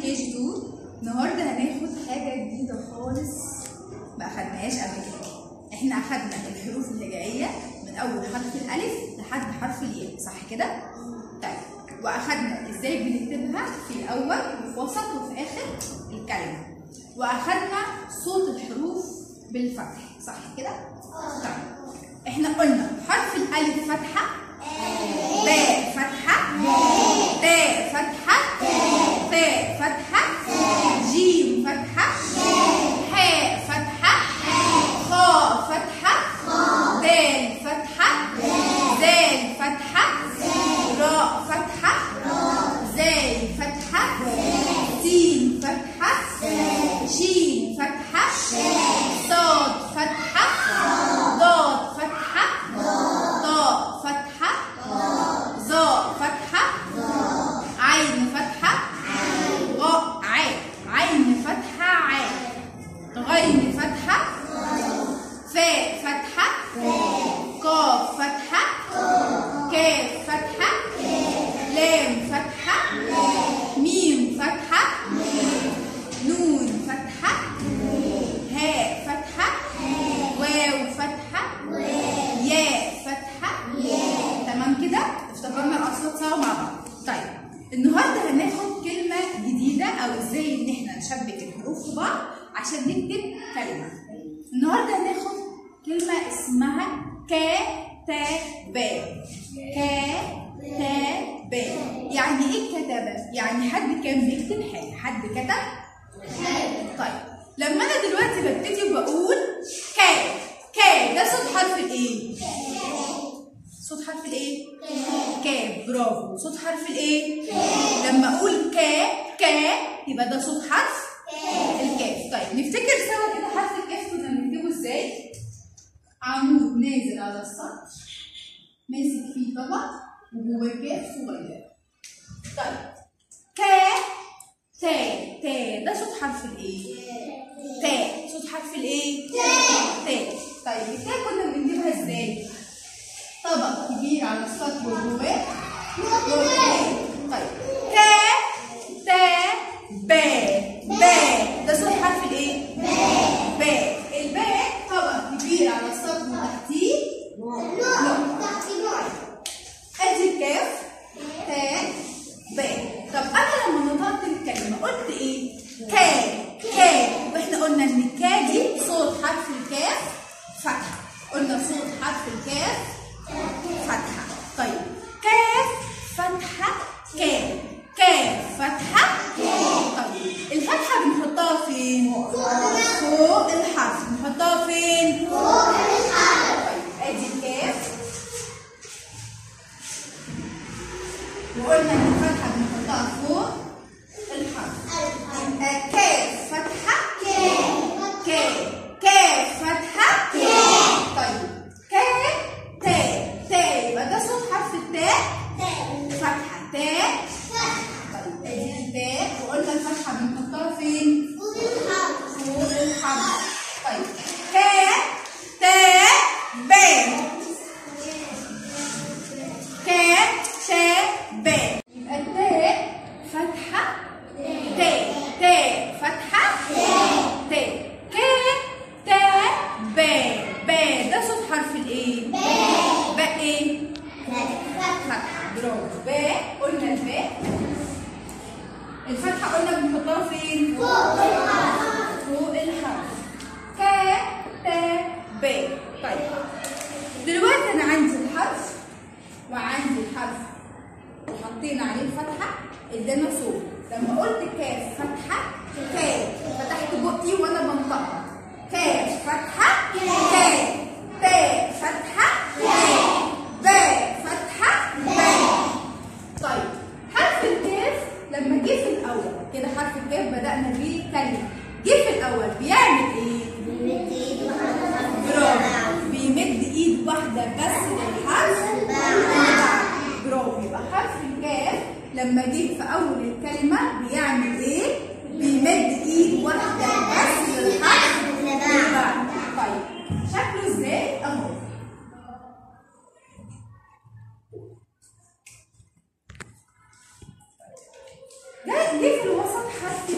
كي جي 2 النهارده هناخد حاجه جديده خالص ما اخدناهاش قبل كده احنا اخدنا الحروف الهجائيه من اول حرف الالف لحد حرف الياء صح كده طيب واخدنا ازاي بنكتبها في الاول وفي وسط وفي اخر الكلمه واخدنا صوت الحروف بالفتح صح كده طيب احنا قلنا حرف الالف فتحه باء فتحه تاء فتحه ثاء فتحه جيم فتحه حاء فتحه خاء فتحه دال فتحه زال فتحه راء فتحه زاي فتحه سين فتحه شين فتحه صاد فتحه ضاد فتحه طاء فتحه ظاء فتحه عين فتحه غاء عين عين فتحه عين غين فتحه فاء فتحه قاف فتحه كاف فتحه لام فتحه ميم فتحه نون فتحه هاء فتحه واو فتحه ياء فتحه تمام كده افتكرنا الاصوات سوا مع بعض طيب النهارده هناخد كلمه جديده او ازاي ان احنا نشبك الحروف في بعض عشان نكتب كلمه النهارده هناخد كلمه اسمها كتابة كتابة يعني ايه كتابة؟ يعني حد كان بيكتب حاجة حد كتب طيب لما انا دلوقتي ببتدي وبقول ك ك ده صوت حرف الايه؟ صوت حرف الايه؟ ك برافو صوت حرف الايه؟ لما اقول ك ك يبقى ده صوت حرف الكاف طيب نفتكر سوا كده حرف الكاف كنا بنكتبه ازاي؟ عمود نازل على السطح ماسك فيه طبق وجواه كاف صغير طيب ك تا تا ده صوت حرف الايه؟ تاء صوت حرف الايه؟ تاء طيب التاء كنا بنجيبها ازاي؟ طبق كبير على السطح وجواه جواه طيب تا تا با با ده صوت حرف الايه؟ با الباء طبق كبير على السطح وتحتيه ادي الكاف تاء باء طب انا لما نطقت الكلمه قلت ايه؟ كا كا واحنا قلنا ان الكا دي صوت حرف الكاف فتحه قلنا صوت حرف الكاف فتحه طيب كاف فتحه كاف كاف فتحه طيب الفتحه بنحطها فين؟ فوق الحرف بنحطها فين؟ طيب ادي الكاف وقلنا ان الفتحه بنحطها فوق الحرف يبقى كاف فتحه كاف كاف فتحه طيب كاف تاء تاء يبقى ده صوت حرف التاء فتحه تاء طيب ادي التاء وقلنا الفتحه بنحطها فين؟ فوق الحرف طيب كاف تاء باء كاف شاء باء يبقى التاء فتحة تاء تاء فتحة تاء كاف تاء باء باء ده صوت حرف الايه؟ باء ايه؟ فتحة برافو باء قلنا الباء الفتحة قلنا بنحطها فين؟ فوق الحرف كاف تاء باء طيب دلوقتي انا عندي الحرف وعندي الحرف وحطينا عليه الفتحه ادانا صوت لما قلت كاف فتحه كاف فتحت بقي وانا بنطقها كاف فتحه كاف تاء فتحه تاء باء فتحه باء طيب حرف الكاف لما جه في الاول كده حرف الكاف بدانا بيه كلمه جه في الاول بيعمل ايه؟ برافو بيمد ايد واحده بس للحرف اللي بعده. برافو يبقى حرف الكاف لما جه في اول الكلمه بيعمل ايه؟ بيمد ايد واحده بس للحرف اللي بعده. طيب شكله ازاي؟ اهو ده جه في الوسط حرف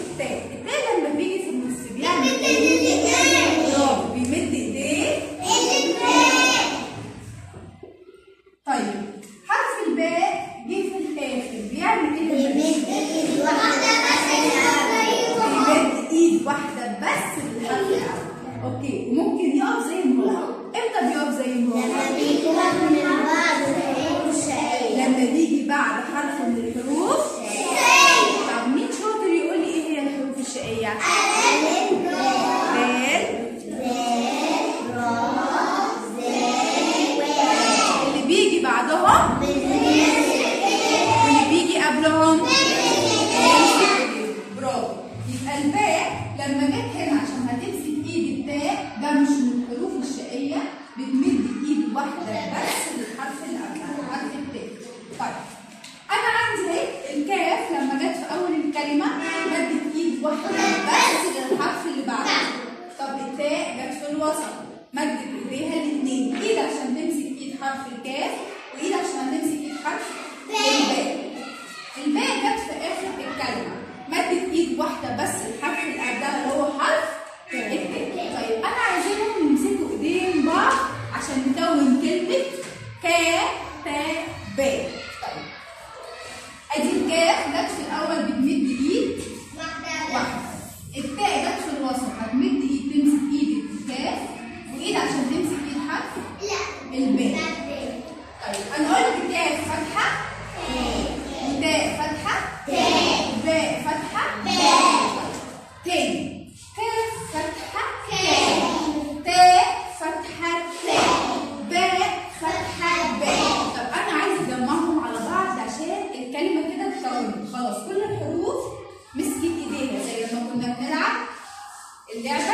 لما جت هنا عشان هتمسك ايد التاء ده مش من الحروف الشقيه بتمد ايد واحده بس للحرف اللي قبلها حرف التاء طيب انا عندي اهي الكاف لما جت في اول الكلمه مدت ايد واحده بس للحرف اللي بعده طب التاء جت في الوسط مدت ايديها الاثنين ايد عشان تمسك ايد حرف الكاف وايد عشان تمسك ايد حرف الباء الباء جت في اخر الكلمه مدت ايد واحده بس الحرف اللي قبلها اللي هو حرف التاء طيب انا عايزاهم يمسكوا ايدين بعض عشان نكون كلمه كا تا باء طيب ادي الكاف جت في الاول بتمد ايد واحده التاء جت في الوسط هتمد ايد تمسك ايد الكاف وايد عشان تمسك ايد حرف الباء طيب انا قلت كاف فتحه وتاء فتحه باء فتحه تاني كاف فتحه تاء فتحه باء فتحه باء طب انا عايز اجمعهم على بعض عشان الكلمه كده اتكونت خلاص كل الحروف مسكت ايديها زي لما كنا بنلعب اللعبه